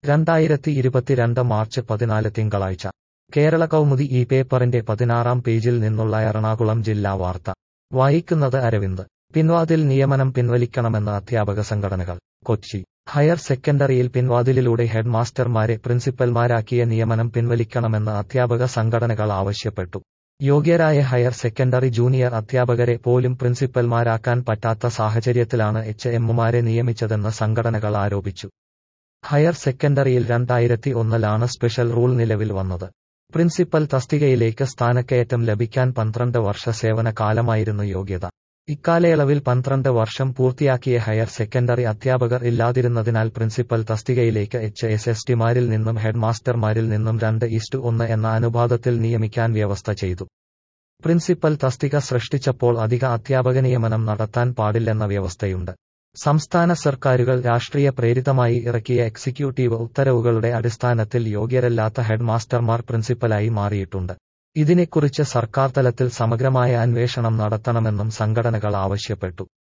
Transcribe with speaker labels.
Speaker 1: രണ്ടായിരത്തി ഇരുപത്തിരണ്ട് മാർച്ച് പതിനാല് തിങ്കളാഴ്ച കേരള കൗമുദി ഈ പേപ്പറിന്റെ പതിനാറാം പേജിൽ നിന്നുള്ള എറണാകുളം ജില്ലാ വാർത്ത വായിക്കുന്നത് അരവിന്ദ് പിൻവാതിൽ നിയമനം പിൻവലിക്കണമെന്ന് അധ്യാപക സംഘടനകൾ കൊച്ചി ഹയർ സെക്കൻഡറിയിൽ പിൻവാതിലിലൂടെ ഹെഡ് മാസ്റ്റർമാരെ പ്രിൻസിപ്പൽമാരാക്കിയ നിയമനം പിൻവലിക്കണമെന്ന് അധ്യാപക സംഘടനകൾ ആവശ്യപ്പെട്ടു യോഗ്യരായ ഹയർ സെക്കൻഡറി ജൂനിയർ അധ്യാപകരെ പോലും പ്രിൻസിപ്പൽമാരാക്കാൻ പറ്റാത്ത സാഹചര്യത്തിലാണ് എച്ച് എമ്മുമാരെ നിയമിച്ചതെന്ന് സംഘടനകൾ ആരോപിച്ചു ഹയർ സെക്കൻഡറിയിൽ രണ്ടായിരത്തി ഒന്നിലാണ് സ്പെഷ്യൽ റൂൾ നിലവിൽ വന്നത് പ്രിൻസിപ്പൽ തസ്തികയിലേക്ക് സ്ഥാനക്കയറ്റം ലഭിക്കാൻ പന്ത്രണ്ട് വർഷ സേവന കാലമായിരുന്നു യോഗ്യത ഇക്കാലയളവിൽ പന്ത്രണ്ട് വർഷം പൂർത്തിയാക്കിയ ഹയർ സെക്കൻഡറി അധ്യാപകർ ഇല്ലാതിരുന്നതിനാൽ പ്രിൻസിപ്പൽ തസ്തികയിലേക്ക് എച്ച് എസ് എസ് ടിമാരിൽ നിന്നും ഹെഡ് മാസ്റ്റർമാരിൽ നിന്നും രണ്ട് ഈസ്റ്റ് ഒന്ന് എന്ന അനുപാതത്തിൽ നിയമിക്കാൻ വ്യവസ്ഥ ചെയ്തു പ്രിൻസിപ്പൽ തസ്തിക സൃഷ്ടിച്ചപ്പോൾ അധിക അധ്യാപക നിയമനം നടത്താൻ പാടില്ലെന്ന വ്യവസ്ഥയുണ്ട് സംസ്ഥാന സർക്കാരുകൾ രാഷ്ട്രീയ പ്രേരിതമായി ഇറക്കിയ എക്സിക്യൂട്ടീവ് ഉത്തരവുകളുടെ അടിസ്ഥാനത്തിൽ യോഗ്യരല്ലാത്ത ഹെഡ് മാസ്റ്റർമാർ പ്രിൻസിപ്പലായി മാറിയിട്ടുണ്ട് ഇതിനെക്കുറിച്ച് സർക്കാർ തലത്തിൽ സമഗ്രമായ അന്വേഷണം നടത്തണമെന്നും സംഘടനകൾ ആവശ്യപ്പെട്ടു